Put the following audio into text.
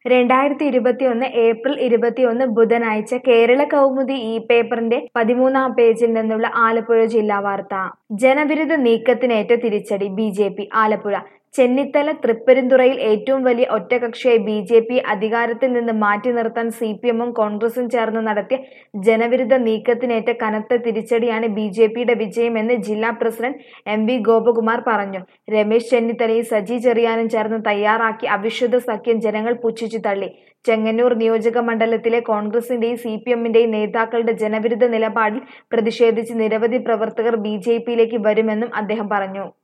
രണ്ടായിരത്തി ഇരുപത്തിയൊന്ന് ഏപ്രിൽ ഇരുപത്തിയൊന്ന് ബുധനാഴ്ച കേരള കൗമുദി ഈ പേപ്പറിന്റെ പതിമൂന്നാം പേജിൽ നിന്നുള്ള ആലപ്പുഴ ജില്ലാ വാർത്ത ജനവിരുദ്ധ നീക്കത്തിനേറ്റ തിരിച്ചടി B J P Alappuzha Chennithala തൃപ്പരുന്തുറയിൽ ഏറ്റവും വലിയ ഒറ്റകക്ഷിയായി ബി ജെ പി അധികാരത്തിൽ നിന്ന് മാറ്റി നിർത്താൻ സി പി എമ്മും കോൺഗ്രസും ചേർന്ന് നടത്തിയ ജനവിരുദ്ധ നീക്കത്തിനേറ്റ കനത്ത തിരിച്ചടിയാണ് ബി ജെ പിയുടെ വിജയമെന്ന് ജില്ലാ പ്രസിഡന്റ് എം വി ഗോപകുമാർ പറഞ്ഞു രമേശ് ചെന്നിത്തലയും സജി ചെറിയാനും ചേർന്ന് തയ്യാറാക്കി അവിശുദ്ധ സഖ്യം ജനങ്ങൾ പുച്ഛിച്ചു തള്ളി ചെങ്ങന്നൂർ നിയോജക മണ്ഡലത്തിലെ കോൺഗ്രസിന്റെയും സി പി എമ്മിന്റെയും നേതാക്കളുടെ ജനവിരുദ്ധ നിലപാടിൽ പ്രതിഷേധിച്ച് നിരവധി പ്രവർത്തകർ ബി ജെ പിയിലേക്ക് വരുമെന്നും അദ്ദേഹം പറഞ്ഞു